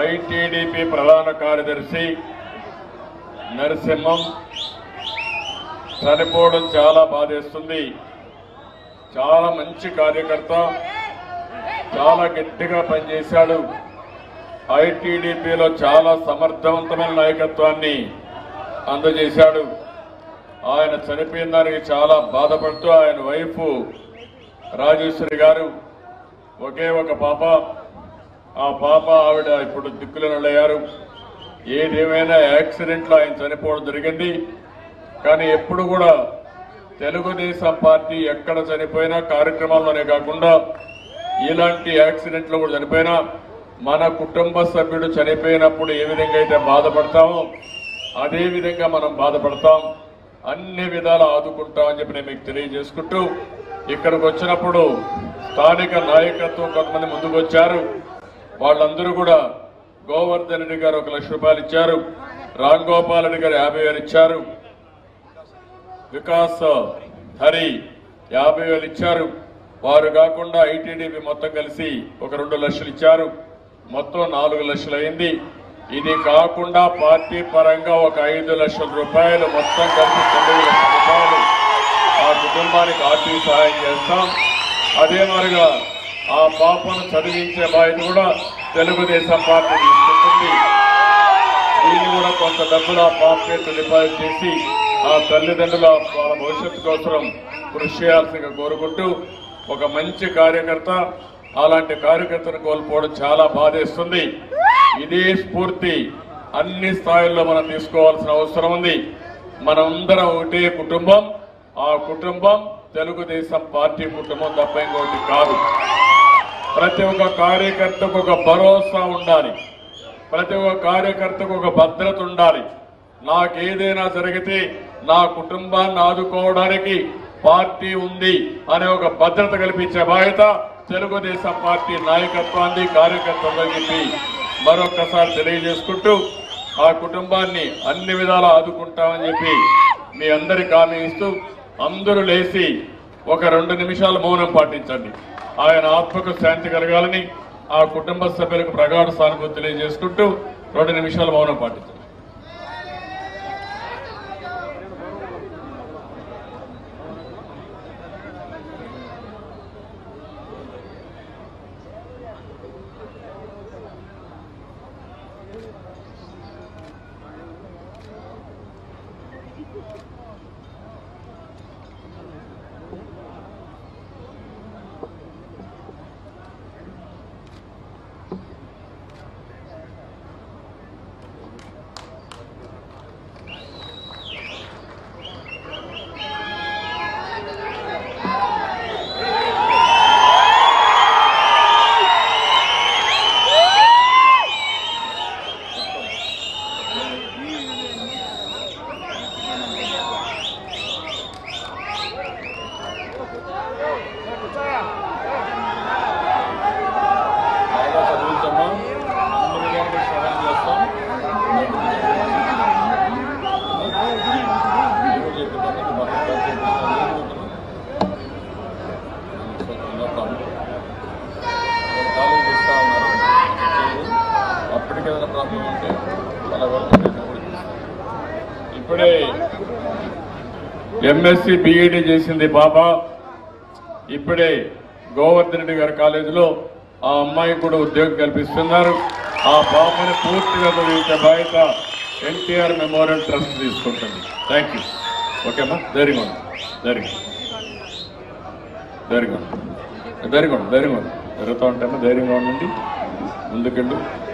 ITDP ప్రధాన కార్యదర్శి నరసింహం చనిపోవడం చాలా బాధేస్తుంది చాలా మంచి కార్యకర్త చాలా గట్టిగా పనిచేశాడు ఐటీడీపీలో చాలా సమర్థవంతమైన నాయకత్వాన్ని అందజేశాడు ఆయన చనిపోయిన దానికి చాలా బాధపడుతూ ఆయన వైఫ్ రాజేశ్వరి గారు ఒకే ఒక పాప ఆ పాప ఆవిడ ఇప్పుడు దిక్కులనయ్యారు ఏదేమైనా యాక్సిడెంట్లో ఆయన చనిపోవడం జరిగింది కానీ ఎప్పుడు కూడా తెలుగుదేశం పార్టీ ఎక్కడ చనిపోయినా కార్యక్రమాల్లోనే కాకుండా ఇలాంటి యాక్సిడెంట్లో కూడా చనిపోయినా మన కుటుంబ సభ్యుడు చనిపోయినప్పుడు ఏ విధంగా అయితే బాధపడతామో అదే విధంగా మనం బాధపడతాం అన్ని విధాలు ఆదుకుంటామని చెప్పి నేను మీకు తెలియజేసుకుంటూ ఇక్కడికి వచ్చినప్పుడు స్థానిక నాయకత్వం కొంతమంది ముందుకు వచ్చారు వాళ్ళందరూ కూడా గోవర్ధన్ రెడ్డి గారు ఒక లక్ష రూపాయలు ఇచ్చారు రామ్ గోపాల్ రెడ్డి గారు యాభై వేలు ఇచ్చారు వికాస్ హరి యాభై వేలు ఇచ్చారు వారు కాకుండా ఐటీడీపీ మొత్తం కలిసి ఒక రెండు లక్షలు ఇచ్చారు మొత్తం నాలుగు లక్షలు అయింది ఇది కాకుండా పార్టీ పరంగా ఒక ఐదు లక్షల రూపాయలు మొత్తం కలిసి తొమ్మిది లక్షల రూపాయలు ఆ కుటుంబానికి ఆర్థిక సహాయం చేస్తాం అదే మరిగా ఆ పాపను చదివించే బాధ్యత కూడా తెలుగుదేశం పార్టీ తీసుకుంటుంది దీన్ని కూడా కొంత డబ్బులు ఆ పాప పేరు డిపాజిట్ చేసి ఆ తల్లిదండ్రుల వాళ్ళ భవిష్యత్తు కోసం కృషి చేయాల్సిందిగా కోరుకుంటూ ఒక మంచి కార్యకర్త అలాంటి కార్యకర్తను కోల్పోవడం చాలా బాధేస్తుంది ఇదే స్ఫూర్తి అన్ని స్థాయిల్లో మనం తీసుకోవాల్సిన అవసరం ఉంది మనందరం ఒకటే కుటుంబం ఆ కుటుంబం తెలుగుదేశం పార్టీ కుటుంబం తప్ప ఇంకోటి కాదు ప్రతి ఒక్క కార్యకర్తకు ఒక భరోసా ఉండాలి ప్రతి ఒక్క కార్యకర్తకు ఒక భద్రత ఉండాలి నాకేదైనా జరిగితే నా కుటుంబాన్ని ఆదుకోవడానికి పార్టీ ఉంది అనే ఒక భద్రత కల్పించే బాధ్యత తెలుగుదేశం పార్టీ నాయకత్వాన్ని కార్యకర్తలు చెప్పి మరొక్కసారి తెలియజేసుకుంటూ ఆ కుటుంబాన్ని అన్ని విధాలా ఆదుకుంటామని చెప్పి మీ అందరికి హామీ ఇస్తూ అందరూ లేచి ఒక రెండు నిమిషాలు మౌనం పాటించండి ఆయన ఆత్మకు శాంతి కలగాలని ఆ కుటుంబ సభ్యులకు ప్రగాఢ సానుభూతి తెలియజేసుకుంటూ రెండు నిమిషాలు మౌనం పాటించండి బాగా చదివించమ్మా అన్ని విధాలుగా సహాయం చేస్తాం దేవుడు చెప్పిన తర్వాత బాగా ప్రార్థన చేస్తాను. No problem. ఒక కాలేజ్ ఇస్తా ఉన్నారు చేయి. అప్పటికి ఏదైనా ప్రాబ్లం ఉంటే అలా వరకు నేను కూడా చూస్తాను. ఇప్పుడే ఎంఎస్సి బిఈడి చేసింది బాబా ఇప్పుడే గోవర్ధన్ రెడ్డి గారి కాలేజీలో ఆ అమ్మాయికి కూడా ఉద్యోగం కల్పిస్తున్నారు ఆ పాపని పూర్తిగా చదివించే బాధ్యత ఎన్టీఆర్ మెమోరియల్ ట్రస్ట్ తీసుకుంటుంది థ్యాంక్ యూ ఓకేమ్మా ధైర్యంగా ఉండు ధైర్యంగా ధైర్యంగా ఉండు ధైర్యంగా ఉండు ధైర్యంగా ఉండు జరుగుతూ ఉంటామా ధైర్యంగా ఉండండి ముందుకెళ్ళు